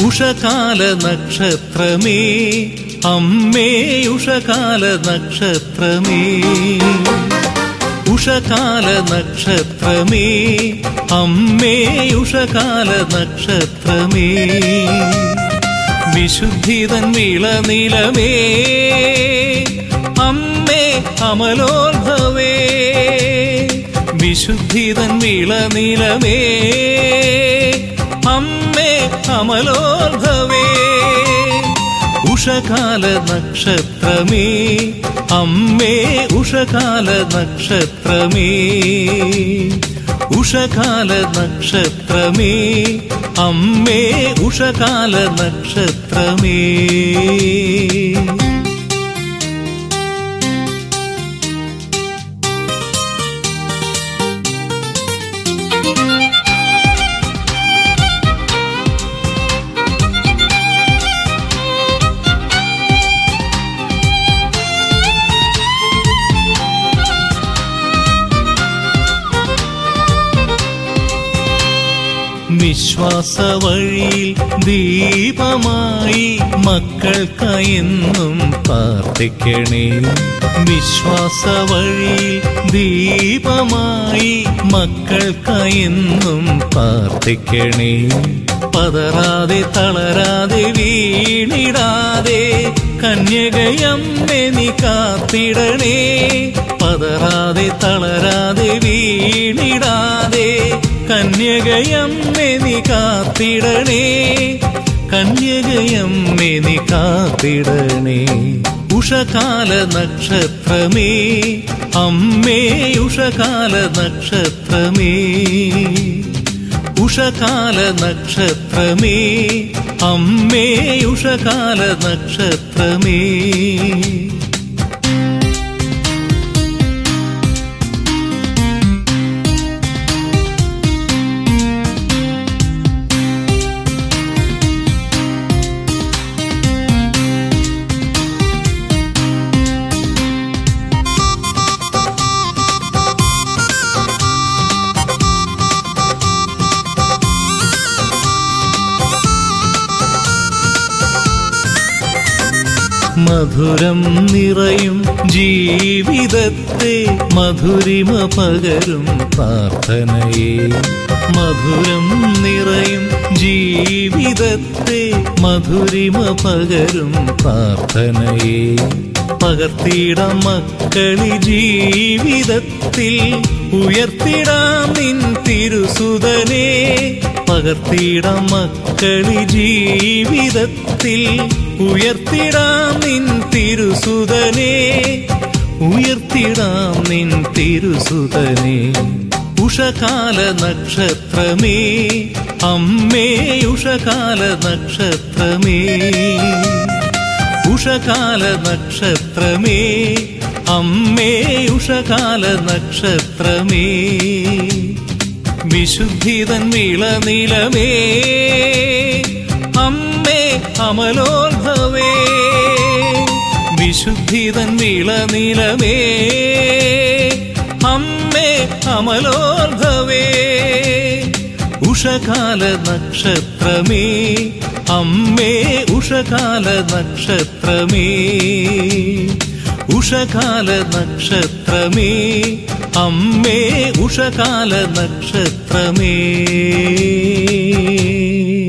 ഉഷകാല നക്ഷത്രമേ അമ്മേ ഉഷകാല നക്ഷത്രമേ ഉഷകാല നക്ഷത്രമേ അമ്മേ ഉഷകാല നക്ഷത്രമേ വിശുദ്ധിതൻ വിളനിലമേ അമ്മേ അമലോത്ഭവേ വിശുദ്ധിതൻ വിളനിലമേ അമ്മേ അമലോത്ഭവേ ഉഷകാല നക്ഷത്രമേ അമ്മേ ഉഷകാല നക്ഷത്രമേ ഉഷകാല നക്ഷത്രമേ അമ്മേ ഉഷകാല നക്ഷത്രമേ വിശ്വാസ വഴിയിൽ ദീപമായി മക്കൾക്കായെന്നും പ്രാർത്ഥിക്കണേ വിശ്വാസ വഴിയിൽ ദീപമായി മക്കൾക്കായെന്നും പ്രാർത്ഥിക്കണേ പതറാതെ തളരാതെ വീണിടാതെ കന്യകയമ്മെ നീ കാത്തിടണേ പതറാതെ തളരാതെ വീണിടാതെ കന്യകയമ്മെ നീ കാത്തിടണേ കന്യകയമ്മെ നീ കാത്തിടണേ ഉഷകാല നക്ഷത്രമേ അമ്മേ ഉഷകാല നക്ഷത്രമേ ഉഷകാല നക്ഷത്രമേ അമ്മേ ഉഷകാല നക്ഷത്രമേ മധുരം നിറയും ജീവിതത്തെ മധുരിമ പകരും പ്രാർത്ഥനയെ മധുരം നിറയും ജീവിതത്തെ മധുരിമ പകരും പ്രാർത്ഥനയെ പകർത്തിയിടാം മക്കളി ജീവിതത്തിൽ ഉയർത്തിടാം നിൻ തിരുസുതനെ പകർത്തിയിടാം മക്കളി ജീവിതത്തിൽ ഉയർത്തിടാം നിൻ തിരുസുതനെ ഉയർത്തിടാം നിൻ തിരുസുതനെ ഉഷകാല നക്ഷത്രമേ അമ്മേ ഉഷകാല നക്ഷത്രമേ ഉഷകാല നക്ഷത്രമേ അമ്മേ ഉഷകാല നക്ഷത്രമേ വിശുദ്ധിതൻ വിളനിലമേ അമ്മേ അമലോത്ഭവേ വിശുദ്ധിതൻ വിളനിലമേ അമ്മേ അമലോത്ഭവേ ഉഷകാല നക്ഷത്രമേ അമ്മേ ഉഷകാല നക്ഷത്രമേ ഉഷകാല നക്ഷത്രമേ അമ്മേ ഉഷകാല നക്ഷത്രമേ